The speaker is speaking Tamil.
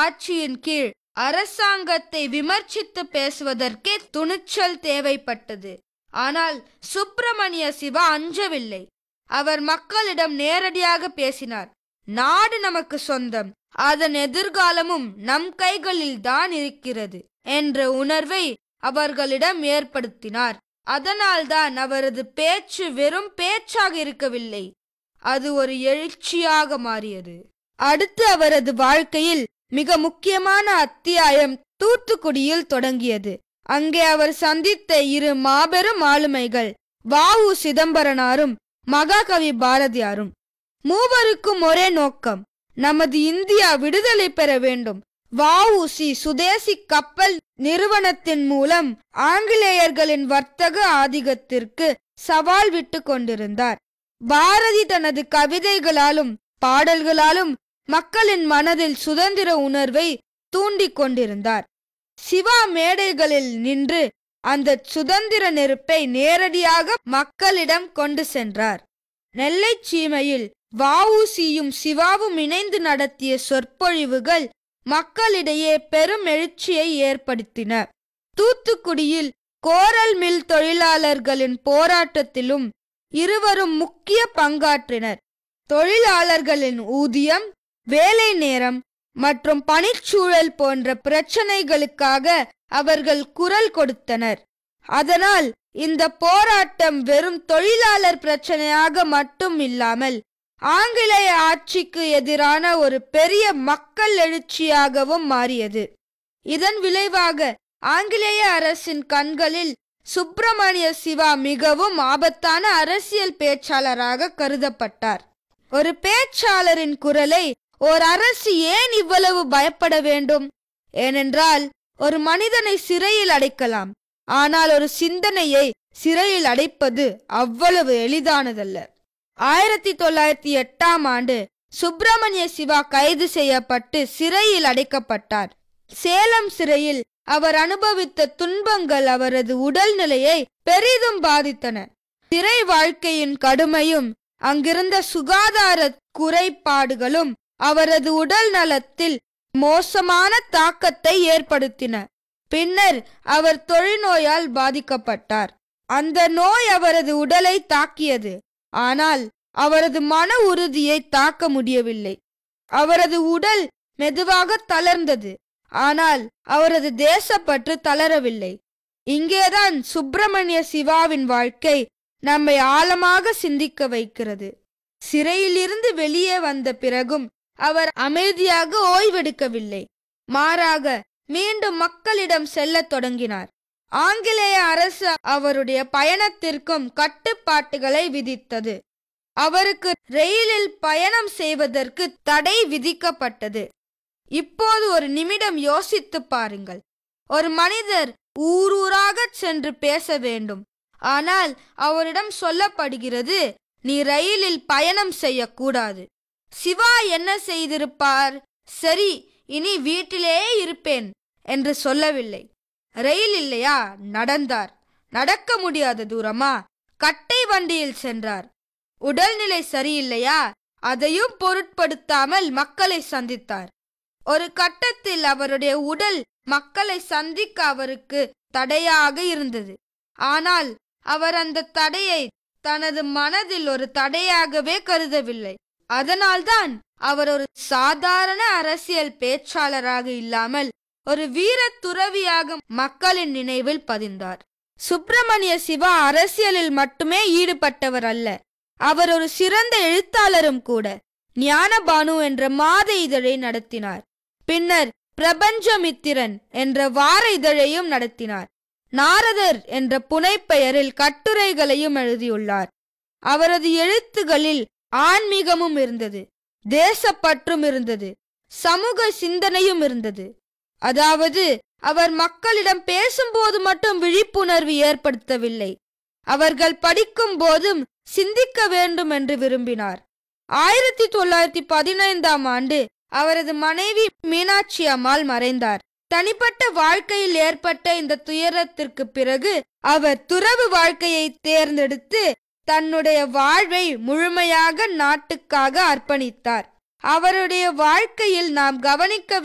ஆட்சியின் கீழ் அரசாங்கத்தை விமர்சித்து பேசுவதற்கே துணிச்சல் தேவைப்பட்டது ஆனால் சுப்பிரமணிய சிவா அஞ்சவில்லை அவர் மக்களிடம் நேரடியாக பேசினார் நாடு நமக்கு சொந்தம் அதன் எதிர்காலமும் நம் கைகளில் தான் இருக்கிறது என்ற உணர்வை அவர்களிடம் ஏற்படுத்தினார் அதனால்தான் அவரது பேச்சு வெறும் பேச்சாக இருக்கவில்லை அது ஒரு எழுச்சியாக மாறியது அடுத்து அவரது வாழ்க்கையில் மிக முக்கியமான அத்தியாயம் தூத்துக்குடியில் தொடங்கியது அங்கே அவர் சந்தித்த இரு மாபெரும் ஆளுமைகள் வாவு சிதம்பரனாரும் மகாகவி பாரதியாரும் மூவருக்கும் ஒரே நோக்கம் நமது இந்தியா விடுதலை பெற வேண்டும் வஉசி சுதேசி கப்பல் நிறுவனத்தின் மூலம் ஆங்கிலேயர்களின் வர்த்தக ஆதிக்கத்திற்கு சவால் விட்டு கொண்டிருந்தார் பாரதி தனது கவிதைகளாலும் பாடல்களாலும் மக்களின் மனதில் சுதந்திர உணர்வை தூண்டிக் கொண்டிருந்தார் சிவா மேடைகளில் நின்று அந்த சுதந்திர நெருப்பை நேரடியாக மக்களிடம் கொண்டு சென்றார் நெல்லை சீமையில் வஉசியும் சிவாவும் இணைந்து நடத்திய சொற்பொழிவுகள் மக்களிடையே பெரும் எழுச்சியை ஏற்படுத்தின தூத்துக்குடியில் கோரல் மில் தொழிலாளர்களின் போராட்டத்திலும் இருவரும் முக்கிய பங்காற்றினர் தொழிலாளர்களின் ஊதியம் வேலை நேரம் மற்றும் பணிச்சூழல் போன்ற பிரச்சனைகளுக்காக அவர்கள் குரல் கொடுத்தனர் அதனால் இந்த போராட்டம் வெறும் தொழிலாளர் பிரச்சனையாக மட்டும் இல்லாமல் ஆங்கிலேய ஆட்சிக்கு எதிரான ஒரு பெரிய மக்கள் எழுச்சியாகவும் மாறியது இதன் விளைவாக ஆங்கிலேய அரசின் கண்களில் சுப்பிரமணிய சிவா மிகவும் ஆபத்தான அரசியல் பேச்சாளராக கருதப்பட்டார் ஒரு பேச்சாளரின் குரலை ஓர் அரசு ஏன் இவ்வளவு பயப்பட வேண்டும் ஏனென்றால் ஒரு மனிதனை சிறையில் அடைக்கலாம் ஆனால் ஒரு சிந்தனையை சிறையில் அடைப்பது அவ்வளவு எளிதானதல்ல ஆயிரத்தி தொள்ளாயிரத்தி எட்டாம் ஆண்டு சுப்பிரமணிய சிவா கைது செய்யப்பட்டு சிறையில் அடைக்கப்பட்டார் சேலம் சிறையில் அவர் அனுபவித்த துன்பங்கள் அவரது உடல்நிலையை பெரிதும் பாதித்தன சிறை வாழ்க்கையின் கடுமையும் அங்கிருந்த சுகாதார குறைபாடுகளும் அவரது உடல் நலத்தில் மோசமான தாக்கத்தை ஏற்படுத்தின பின்னர் அவர் தொழுநோயால் பாதிக்கப்பட்டார் அந்த நோய் அவரது உடலை தாக்கியது ஆனால் அவரது மன உறுதியை தாக்க முடியவில்லை அவரது உடல் மெதுவாக தளர்ந்தது ஆனால் அவரது தேசப்பற்று தளரவில்லை இங்கேதான் சுப்பிரமணிய சிவாவின் வாழ்க்கை நம்மை ஆழமாக சிந்திக்க வைக்கிறது சிறையிலிருந்து வெளியே வந்த பிறகும் அவர் அமைதியாக ஓய்வெடுக்கவில்லை மாறாக மீண்டும் மக்களிடம் செல்லத் தொடங்கினார் ஆங்கிலேய அரசு அவருடைய பயணத்திற்கும் கட்டுப்பாட்டுகளை விதித்தது அவருக்கு ரயிலில் பயணம் செய்வதற்கு தடை விதிக்கப்பட்டது இப்போது ஒரு நிமிடம் யோசித்து பாருங்கள் ஒரு மனிதர் ஊரூராக சென்று பேச வேண்டும் ஆனால் அவரிடம் சொல்லப்படுகிறது நீ ரயிலில் பயணம் செய்யக்கூடாது சிவா என்ன செய்திருப்பார் சரி இனி வீட்டிலே இருப்பேன் என்று சொல்லவில்லை ரயில் இல்லையா நடந்தார் நடக்க முடியாத தூரமா கட்டை வண்டியில் சென்றார் உடல்நிலை சரியில்லையா அதையும் பொருட்படுத்தாமல் மக்களை சந்தித்தார் ஒரு கட்டத்தில் அவருடைய உடல் மக்களை சந்திக்க அவருக்கு தடையாக இருந்தது ஆனால் அவர் அந்த தடையை தனது மனதில் ஒரு தடையாகவே கருதவில்லை அதனால்தான் அவர் ஒரு சாதாரண அரசியல் பேச்சாளராக இல்லாமல் ஒரு வீர துறவியாக மக்களின் நினைவில் பதிந்தார் சுப்பிரமணிய சிவா அரசியலில் மட்டுமே ஈடுபட்டவர் அல்ல அவர் ஒரு சிறந்த எழுத்தாளரும் கூட ஞானபானு என்ற மாத இதழை நடத்தினார் பின்னர் பிரபஞ்சமித்திரன் என்ற வார இதழையும் நடத்தினார் நாரதர் என்ற புனைப்பெயரில் கட்டுரைகளையும் எழுதியுள்ளார் அவரது எழுத்துகளில் ஆன்மீகமும் இருந்தது தேசப்பற்றும் இருந்தது சமூக சிந்தனையும் இருந்தது அதாவது அவர் மக்களிடம் பேசும்போது மட்டும் விழிப்புணர்வு ஏற்படுத்தவில்லை அவர்கள் படிக்கும் போதும் சிந்திக்க வேண்டும் என்று விரும்பினார் ஆயிரத்தி தொள்ளாயிரத்தி பதினைந்தாம் ஆண்டு அவரது மனைவி மீனாட்சி அம்மாள் மறைந்தார் தனிப்பட்ட வாழ்க்கையில் ஏற்பட்ட இந்த துயரத்திற்கு பிறகு அவர் துறவு வாழ்க்கையை தேர்ந்தெடுத்து தன்னுடைய வாழ்வை முழுமையாக நாட்டுக்காக அர்ப்பணித்தார் அவருடைய வாழ்க்கையில் நாம் கவனிக்க